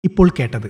ഇപ്പോൾ കേട്ടത്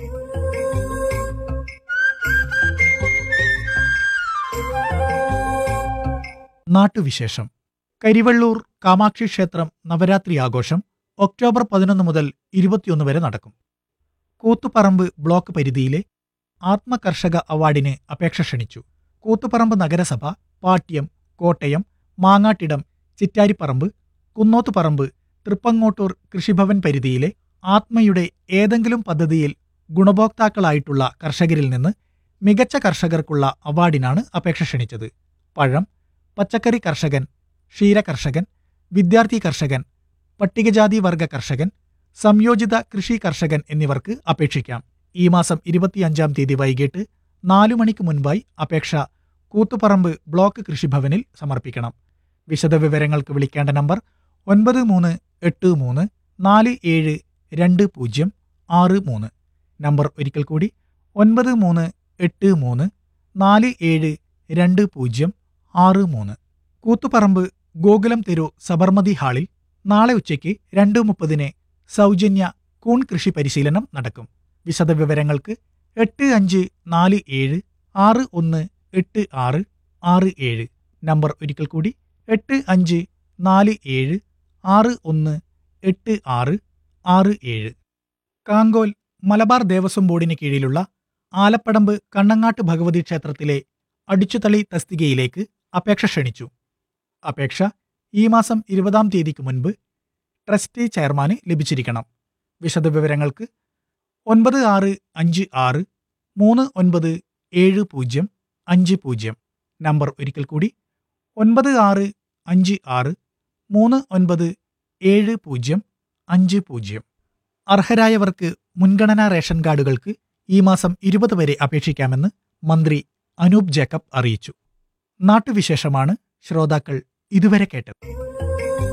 നാട്ടുവിശേഷം കരിവള്ളൂർ കാമാക്ഷി ക്ഷേത്രം നവരാത്രി ആഘോഷം ഒക്ടോബർ പതിനൊന്ന് മുതൽ ഇരുപത്തിയൊന്ന് വരെ നടക്കും കൂത്തുപറമ്പ് ബ്ലോക്ക് പരിധിയിലെ ആത്മകർഷക അവാർഡിന് അപേക്ഷ ക്ഷണിച്ചു കൂത്തുപറമ്പ് നഗരസഭ പാട്യം കോട്ടയം മാങ്ങാട്ടിടം ചിറ്റാരിപ്പറമ്പ് കുന്നോത്തുപറമ്പ് തൃപ്പങ്ങോട്ടൂർ കൃഷിഭവൻ പരിധിയിലെ ആത്മയുടെ ഏതെങ്കിലും പദ്ധതിയിൽ ഗുണഭോക്താക്കളായിട്ടുള്ള കർഷകരിൽ നിന്ന് മികച്ച കർഷകർക്കുള്ള അവാർഡിനാണ് അപേക്ഷ ക്ഷണിച്ചത് പഴം പച്ചക്കറി കർഷകൻ ക്ഷീര കർഷകൻ വിദ്യാർത്ഥി കർഷകൻ പട്ടികജാതി വർഗ കർഷകൻ സംയോജിത കൃഷി കർഷകൻ എന്നിവർക്ക് അപേക്ഷിക്കാം ഈ മാസം ഇരുപത്തിയഞ്ചാം തീയതി വൈകിട്ട് നാലു മണിക്ക് മുൻപായി അപേക്ഷ കൂത്തുപറമ്പ് ബ്ലോക്ക് കൃഷിഭവനിൽ സമർപ്പിക്കണം വിശദവിവരങ്ങൾക്ക് വിളിക്കേണ്ട നമ്പർ ഒൻപത് മൂന്ന് എട്ട് മൂന്ന് നാല് ഏഴ് രണ്ട് പൂജ്യം ആറ് മൂന്ന് നമ്പർ ഒരിക്കൽ കൂടി ഒൻപത് മൂന്ന് എട്ട് മൂന്ന് നാല് ഏഴ് രണ്ട് പൂജ്യം ആറ് മൂന്ന് കൂത്തുപറമ്പ് ഗോകുലം തെരു സബർമതി ഹാളിൽ നാളെ ഉച്ചയ്ക്ക് രണ്ട് മുപ്പതിന് സൗജന്യ കൂൺ കൃഷി പരിശീലനം നടക്കും വിശദവിവരങ്ങൾക്ക് എട്ട് അഞ്ച് നാല് ഏഴ് ആറ് ഒന്ന് എട്ട് ആറ് ആറ് ഏഴ് നമ്പർ ഒരിക്കൽ കൂടി എട്ട് അഞ്ച് നാല് ഏഴ് ആറ് ഒന്ന് എട്ട് ആറ് ആറ് ഏഴ് കാങ്കോൽ മലബാർ ദേവസ്വം ബോർഡിന് കീഴിലുള്ള ആലപ്പടമ്പ് കണ്ണങ്ങാട്ട് ഭഗവതി ക്ഷേത്രത്തിലെ അടിച്ചുതളി തസ്തികയിലേക്ക് അപേക്ഷ ക്ഷണിച്ചു അപേക്ഷ ഈ മാസം ഇരുപതാം തീയതിക്ക് മുൻപ് ട്രസ്റ്റി ചെയർമാന് ലഭിച്ചിരിക്കണം വിശദവിവരങ്ങൾക്ക് ഒൻപത് ആറ് അഞ്ച് ആറ് മൂന്ന് ഒൻപത് ഏഴ് പൂജ്യം അഞ്ച് പൂജ്യം നമ്പർ ഒരിക്കൽ കൂടി ഒൻപത് ആറ് അഞ്ച് ആറ് മൂന്ന് ഒൻപത് ഏഴ് പൂജ്യം അഞ്ച് പൂജ്യം അർഹരായവർക്ക് മുൻഗണനാ റേഷൻ കാർഡുകൾക്ക് ഈ മാസം ഇരുപത് വരെ അപേക്ഷിക്കാമെന്ന് മന്ത്രി അനൂപ് ജേക്കബ് അറിയിച്ചു നാട്ടുവിശേഷമാണ് ശ്രോതാക്കൾ ഇതുവരെ കേട്ടത്